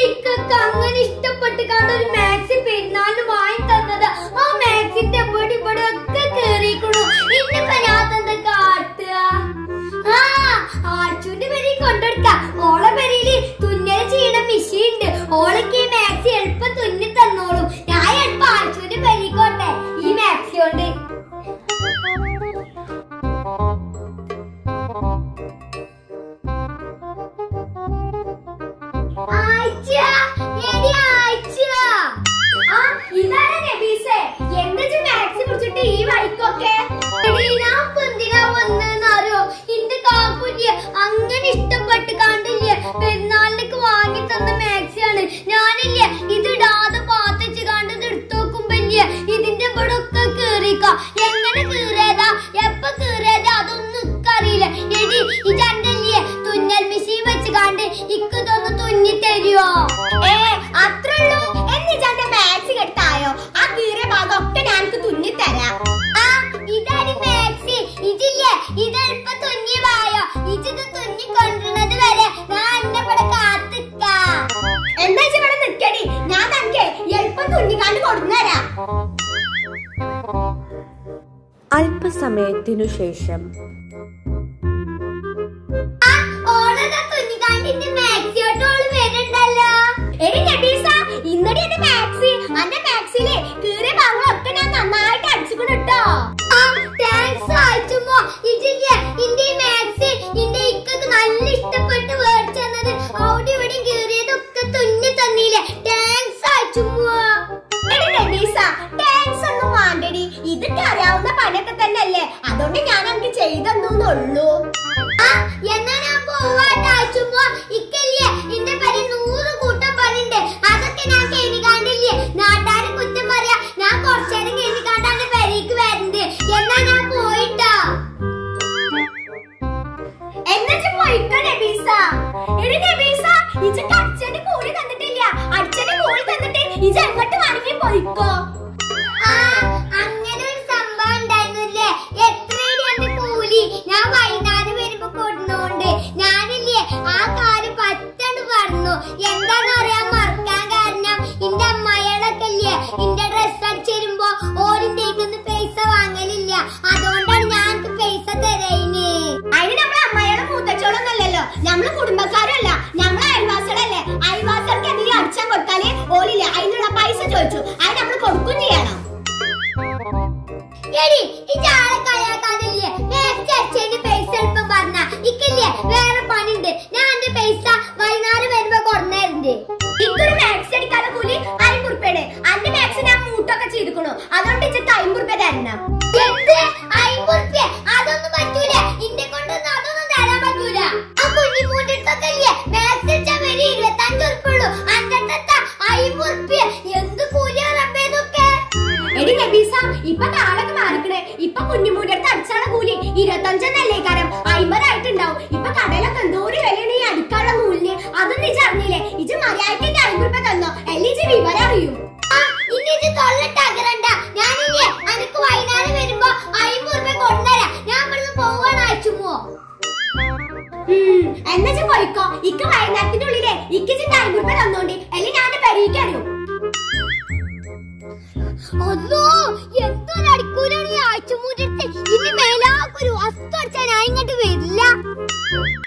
ഇക്കൊക്കെ അങ്ങനെ ഇഷ്ടപ്പെട്ട് കണ്ട ഒരു മാക്സി പെരുന്നാളിന് വാങ്ങി തന്നത് ആ മാക്സിന്റെ ഇവിടെ ഇവിടെ ഒക്കെ കേറിക്കണു ഇന്നിപ്പോ ഞാൻ എന്താ കാട്ടുക ആ ആർച്ചുവിന്റെ പെരി കൊണ്ടെടുക്ക ഓളെ പെരിയില് തുന്നൽ ചെയ്യണ മെഷീൻ ഉണ്ട് ഓളൊക്കെ ഈ മാക്സി എളുപ്പം തുന്നി തന്നോളും ഞാൻ എളുപ്പം ആർച്ചുവിന്റെ പെരിക്കോട്ടെ ഈ മാക്സി കൊണ്ട് ആയിച്ച, എടി ആയിച്ച. ആ, ഇതാരാ നബീസേ? എന്താ ഇജ്ജ് മാക്സി പിടിച്ചിട്ട് ഈ വഴിക്കൊക്കെ? എടി, ഞാൻ ഇപ്പൊ എന്തിനാ വന്നേന്ന് അറിയോ? ഇന്റെ കാക്കുല്യേ, അങ്ങനെ ഇഷ്ടപ്പെട്ട് കണ്ടില്ലേ പെരുന്നാളിനൊക്കെ വാങ്ങി തന്ന മാക്സിയാണ് ഞാനില്ലേ ഇത് ഇടാതെ പാത്തച്ച് കണ്ട് ഇത് എടുത്തു നോക്കുമ്പല്ലേ ഇതിന്റെ ഇവിടെ ഒക്കെ കേറിക്ക എങ്ങനെ കീറിയതാ എപ്പ കീറിയതാ അതൊന്നും ഇക്കറിയില്ല എടി ഇതണ്ടല്ലേ തുന്നൽ മെഷീൻ വെച്ച് കണ്ട് ഇക്കതൊന്ന് തുന്നി തരുവോ ഏ അത്രയുള്ളൂ എന്നിച്ചാന്റെ മാക്സി കെട്ടായോ ആ കീറിയ ഭാഗം ഒക്കെ ഞാനക്ക് തുന്നി തരാം ആ ഇതാണ് മാക്സി ഇതില്ലേ ഇതെളുപ്പ തുന്നി വായോ ഇതിത് തുന്നി കൊണ്ടുവരുന്നത് വരെ ഞാൻ എന്റെ ഇവിടെ കാത്തിക്കാം എന്താ ഇജ്ജ് ഇവിടെ നിക്കടി ഞാൻ തനിക്ക് എളുപ്പം തുന്നിക്കാണ്ട് കൊടുന്നരാം അല്പസമയത്തിനു ശേഷം ആ, ഓളതാ തുന്നിക്കാണ്ടിന്റെ മാക്സിയോട്ട് ഓള് വരുന്നുണ്ടല്ലോ എടി നബീസ ഇന്നടി എന്റെ മാക്സി അന്റെ മാക്സിയിലെ കീറിയ ഭാഗം ഒക്കെ ഞാൻ നന്നായിട്ട് അടിച്ചുകൊണ്ട് ഇട്ടോ ആ, thanks ആയിച്ചുമ്മോ. ഇതില്ലേ, ഇന്റെ ഈ മാക്സി ഇന്റെ ഇക്കക്ക് നല്ല ഇഷ്ടപ്പെട്ട് മേടിച്ചെന്നത് അവിടെ ഇവിടെ കീറിയതൊക്കെ തുന്നി തന്നില്ലേ താങ്ക്സ് ആയിച്ചുമ്മോ എടി നബീസ ടാക്സ് ഒന്നും വേണ്ടടി ഇതൊക്കെ അറിയാവുന്ന പണിയൊക്കെ തന്നെയല്ലേ അതുകൊണ്ട് ഞാൻ എനിക്ക് ചെയ്തെന്നുള്ളൂ ആ, എന്നാ ഞാൻ പോവാട്ടോ ആയിച്ചുമ്മോ. ഇക്കല്ലേ, ഇന്റെ പെരി നൂറ് കൂട്ടം പണിണ്ട്. അതൊക്കെ ഞാൻ കഴിഞ്ഞിക്കാണ്ടില്ലേ. നാട്ടാര് കുറ്റം പറയാ ഞാൻ കുറച്ചേരം കഴിഞ്ഞിക്കാണ്ടാണ് പെരീക്ക് വരുന്നത് എന്നാ ഞാൻ പോയിട്ടാ എന്നിട്ട് പോയിക്കോ നബീസ എടി നബീസ ഇജ് അച്ഛന്റെ കൂലി തന്നിട്ടില്ല അച്ഛന്റെ കൂലി തന്നിട്ട് ഇജ് എങ്ങോട്ട് വേണമെങ്കിൽ പോയിക്കോ ആ, അങ്ങനെ ഒരു സംഭവം ഉണ്ടായിരുന്നില്ലേ എത്രയാണ് എന്റെ കൂലി ഞാൻ വൈകുന്നേരം വരുമ്പോ കൊടുന്നോണ്ട് ഞാനില്ലേ ആ കാര്യം പറ്റണ്ട് പറഞ്ഞു എന്താന്ന് അറിയാൻ മറക്കാൻ കാരണം എന്റെ അമ്മായികളൊക്കെ ഇല്ലേ എന്റെ ഡ്രസ് അടിച്ചു വരുമ്പോ ഓരിന്റെ പൈസ വാങ്ങലില്ല അതുകൊണ്ടാണ് ഞാൻ എനിക്ക് പൈസ തരയിന് അതിന് നമ്മളെ അമ്മയുടെ മൂത്തച്ചോളൊന്നല്ലല്ലോ നമ്മള് കുടുംബക്കാരല്ല നമ്മളെ അയൽവാസികളല്ലേ അയൽവാസികൾക്ക് എന്തെങ്കിലും അടിച്ചാൻ കൊടുത്താലേ ഓലില്ല അതിനുള്ള പൈസ ചോദിച്ചു അത് നമ്മൾ കൊടുക്കും ചെയ്യണം എടി ഈ ചാളെ കളിയാക്കാനില്ലേ നേരത്തെ അച്ഛന്റെ പൈസ എളുപ്പം പറഞ്ഞ ഇക്കില്ലേ വേറെ പണിണ്ട് ഞാൻ എന്റെ പൈസ വൈകുന്നേരം വരുമ്പോ കൊണ്ടുവരുന്നുണ്ട് ഇക്കൊരു മാക്സ് അടിക്കാതെ കൂലി അമ്പത് റുപ്യയുടെ അന്റെ മാക്സ് ഞാൻ മൂട്ടൊക്കെ ചെയ്തിക്കണു അതുകൊണ്ട് ഇച്ചിട്ട് അമ്പത് റുപ്യ തരണം എന്ത് അയ്മ്പുറുപ്യ അതൊന്നും പറ്റൂല ഇന്നെ കൊണ്ടൊന്നും അതൊന്നും തരാൻ പറ്റൂല ആ കുഞ്ഞിമൂന്റെ അടുത്തൊക്കെ ഇല്ലേ മാക്സ് അടിച്ചാൽ വരെ ഇരുപത്തഞ്ച് ഉറുപ്പുള്ളൂ അന്റെ അടുത്ത അയ്മ്പുറുപ്യ എന്ത് കൂലിയാ റബ്ബേ ഇതൊക്കെ എടി നബീസ ഇപ്പൊ കാലൊക്കെ മാറിക്കണേ ഇപ്പൊ കുഞ്ഞുമൂന്റെ അടുത്ത് അടിച്ചാളെ കൂലി ഇരുപത്തഞ്ചെന്നല്ലേ കാരം അമ്പതായിട്ടുണ്ടാവും ഇപ്പൊ കടയിലൊക്കെ എന്തോരം വിലയാണ് ഈ അടിക്കാനുള്ള നൂലിന് അതൊന്നും ഇജ് അറിഞ്ഞില്ലേ ഇജ് മര്യാദയ്ക്ക് അമ്പത് റുപ്യ തന്നോ അല്ലേ ഇജ് വിവരം അറിയും ആ, ഇനി ഇത് തൊള്ളിട്ടാക്കറണ്ട ഞാനില്ലേ അനക്ക് വൈകുന്നേരം വരുമ്പോ അയ്മ്പത് ഉറുപ്യ കൊണ്ടുവരാം ഞാൻ ഇവിടുന്ന് പോവാണ് അയച്ചുമോ ഉം, എന്നാ ഇജ്ജ് പോയിക്കോ ഇക്ക് വൈകുന്നേരത്തിന്റെ ഉള്ളിലേ ഇക്ക് ഇജിന്റെ അമ്പത് റുപ്യ തന്നോണ്ടി അല്ലേ ഞാൻ പെരീക്ക് അറിയും അല്ലോ എന്തൊരു അടിക്കൂലാണ് ഈ ആഴ്ചമൂന്റെ അടുത്ത് ഇനി മേലാക്കൊരു വസ്തു അടിച്ചാൽ ഞാൻ ഇങ്ങോട്ട് വരില്ല